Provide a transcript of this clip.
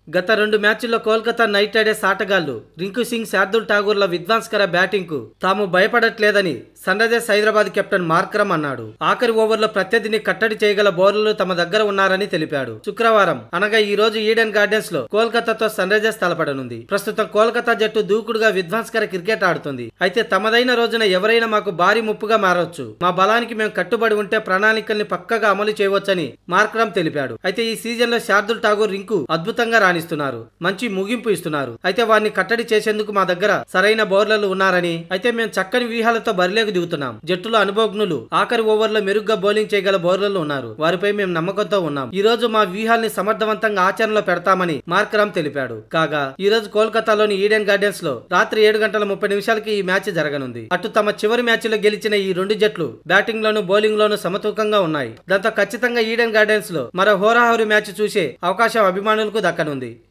గత రెండు మ్యాచ్ల్లో కోల్కతా నైట్ రైడర్స్ ఆటగాళ్లు రింకు సింగ్ శార్దుల్ ఠాగూర్ల విధ్వంసకర బ్యాటింగ్ కు తాము భయపడట్లేదని Sunrisers Hyderabad captain Markram అన్నాడు ఆఖరి ఓవర్లో ప్రత్యర్థిని కట్టడి చేయగల బౌలర్లు తమ దగ్గర ఉన్నారని తెలిపాడు శుక్రవారం అనగా ఈ రోజు ఈడెన్ గార్డెన్స్ లో కోల్కతాతో సన్ రైజర్స్ తలపడనుంది ప్రస్తుతం కోల్కతా జట్టు దూకుడుగా విధ్వంసకర క్రికెట్ ఆడుతుంది అయితే తమదైన రోజున ఎవరైనా మాకు భారీ ముప్పుగా మారవచ్చు మా బలానికి మేము కట్టుబడి ఉంటే ప్రణాళికల్ని పక్కగా అమలు చేయవచ్చని మార్క్రమ్ తెలిపాడు అయితే ఈ సీజన్ లో శార్దుల్ ఠాగూర్ రింకు అద్భుతంగా రాణిస్తున్నారు మంచి ముగింపు ఇస్తున్నారు అయితే వారిని కట్టడి చేసేందుకు మా దగ్గర సరైన బౌలర్లు ఉన్నారని అయితే మేము చక్కని వ్యూహాలతో బరిలోకి దిగుతున్నాం జట్టులో అనుభవజ్ఞులు ఆఖరి ఓవర్లో మెరుగ్గా బౌలింగ్ చేయగల బౌలర్లు ఉన్నారు వారిపై మేము నమ్మకంతో ఉన్నాం ఈ రోజు మా వ్యూహాల్ని సమర్థవంతంగా ఆచరణలో పెడతామని మార్క్రామ్ తెలిపాడు కాగా ఈ రోజు కోల్కతాలోని ఈడెన్ గార్డెన్స్ లో రాత్రి ఏడు గంటల ముప్పై నిమిషాలకి ఈ మ్యాచ్ జరగనుంది అటు తమ చివరి మ్యాచ్ లో గెలిచిన ఈ రెండు జట్లు బ్యాటింగ్ లోను బౌలింగ్ లోను సమతూకంగా ఉన్నాయి దాంతో ఖచ్చితంగా ఈడెన్ గార్డెన్స్ లో మరో హోరాహోరీ మ్యాచ్ చూసే అవకాశం అభిమానులకు దక్కనుంది